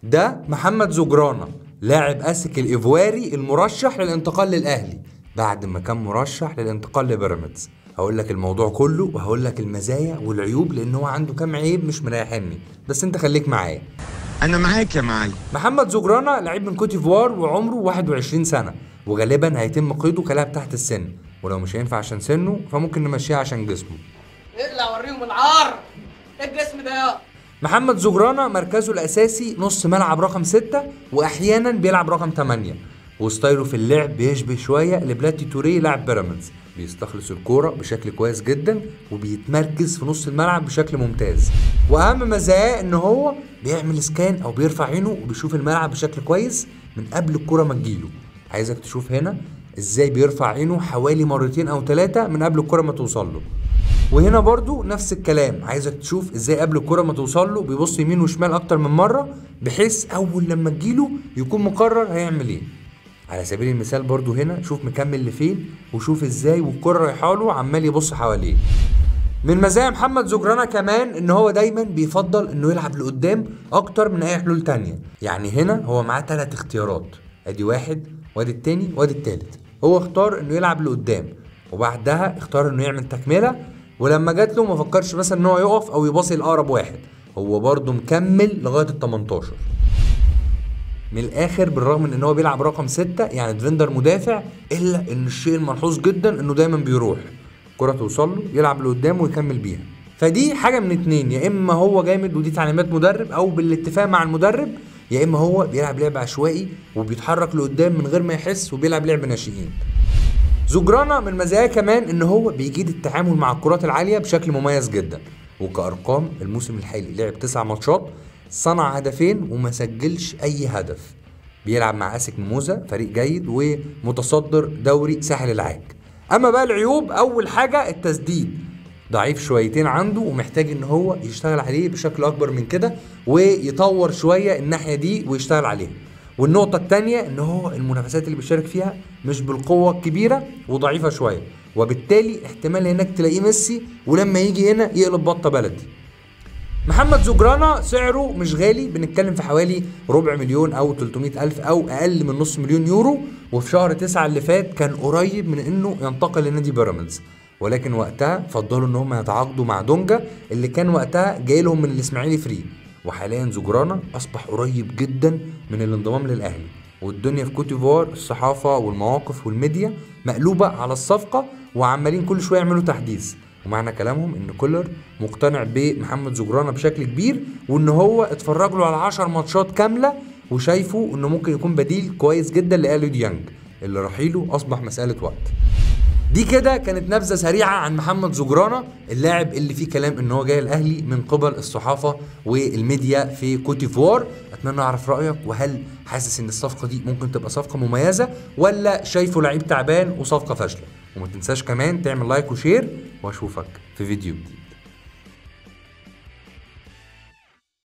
ده محمد زجرانة لاعب اسك الايفواري المرشح للانتقال للاهلي بعد ما كان مرشح للانتقال لبيراميدز هقول لك الموضوع كله وهقول لك المزايا والعيوب لان هو عنده كام عيب مش مريحني بس انت خليك معايا انا معاك يا معلم محمد زجرانة لعيب من كوت ديفوار وعمره 21 سنة وغالبا هيتم قيده كلاعب تحت السن ولو مش هينفع عشان سنه فممكن نمشيه عشان جسمه اقلع وريهم العار ايه الجسم ده يا محمد زجرانة مركزه الأساسي نص ملعب رقم 6 وأحيانا بيلعب رقم 8 وستايله في اللعب بيشبه شوية لبلاتي توريه لاعب بيراميدز بيستخلص الكورة بشكل كويس جدا وبيتمركز في نص الملعب بشكل ممتاز وأهم مزاياه إن هو بيعمل سكان أو بيرفع عينه وبيشوف الملعب بشكل كويس من قبل الكورة ما تجيله عايزك تشوف هنا ازاي بيرفع عينه حوالي مرتين او ثلاثة من قبل الكرة ما توصل له وهنا برضو نفس الكلام عايزك تشوف ازاي قبل الكرة ما توصل له بيبص يمين وشمال اكتر من مرة بحيث اول لما تجيله يكون مقرر هيعمل ايه على سبيل المثال برضو هنا شوف مكمل لفين وشوف ازاي والكرة رايحه له عمال يبص حواليه من مزايا محمد زجرانة كمان ان هو دايما بيفضل انه يلعب لقدام اكتر من اي حلول تانية يعني هنا هو معاه ثلاث اختيارات ادي واحد وادي التاني وادي التالت هو اختار انه يلعب لقدام وبعدها اختار انه يعمل تكمله ولما جات له ما فكرش مثلا ان هو يقف او يباصي لاقرب واحد هو برضه مكمل لغايه ال 18 من الاخر بالرغم من ان هو بيلعب رقم 6 يعني ديفندر مدافع الا ان الشيء الملحوظ جدا انه دايما بيروح الكره توصل له يلعب لقدام ويكمل بيها فدي حاجه من اتنين يا اما هو جامد ودي تعليمات مدرب او بالاتفاق مع المدرب يا اما هو بيلعب لعب عشوائي وبيتحرك لقدام من غير ما يحس وبيلعب لعب ناشئين زجرانة من مزاياه كمان ان هو بيجيد التعامل مع الكرات العالية بشكل مميز جدا وكأرقام الموسم الحالي لعب تسع ماتشات صنع هدفين وما سجلش اي هدف بيلعب مع اسك ميموزا فريق جيد ومتصدر دوري ساحل العاج اما بقى العيوب اول حاجة التسديد ضعيف شويتين عنده ومحتاج ان هو يشتغل عليه بشكل اكبر من كده ويطور شويه الناحيه دي ويشتغل عليها والنقطة التانية ان هو المنافسات اللي بيشارك فيها مش بالقوة الكبيرة وضعيفة شوية وبالتالي احتمال هناك تلاقيه ميسي ولما يجي هنا يقلب بطة بلدي محمد زجرانة سعره مش غالي بنتكلم في حوالي ربع مليون او 300 الف او اقل من نص مليون يورو وفي شهر تسعة اللي فات كان قريب من انه ينتقل لنادي بيراميدز ولكن وقتها فضلوا ان هم يتعاقدوا مع دونجا اللي كان وقتها جاي لهم من الاسماعيلي فري وحاليا زجرانة اصبح قريب جدا من الانضمام للاهلي والدنيا في كوت ديفوار الصحافه والمواقف والميديا مقلوبه على الصفقه وعمالين كل شويه يعملوا تحديث ومعنى كلامهم ان كولر مقتنع بمحمد زجرانة بشكل كبير وان هو اتفرج له على 10 ماتشات كامله وشايفه انه ممكن يكون بديل كويس جدا لاليو ديانج اللي رحيله اصبح مساله وقت دي كده كانت نبذه سريعه عن محمد زجرانة اللاعب اللي فيه كلام ان هو جاي الاهلي من قبل الصحافه والميديا في كوت ديفوار اتمنى اعرف رايك وهل حاسس ان الصفقه دي ممكن تبقى صفقه مميزه ولا شايفه لعيب تعبان وصفقه فاشله وما تنساش كمان تعمل لايك وشير واشوفك في فيديو جديد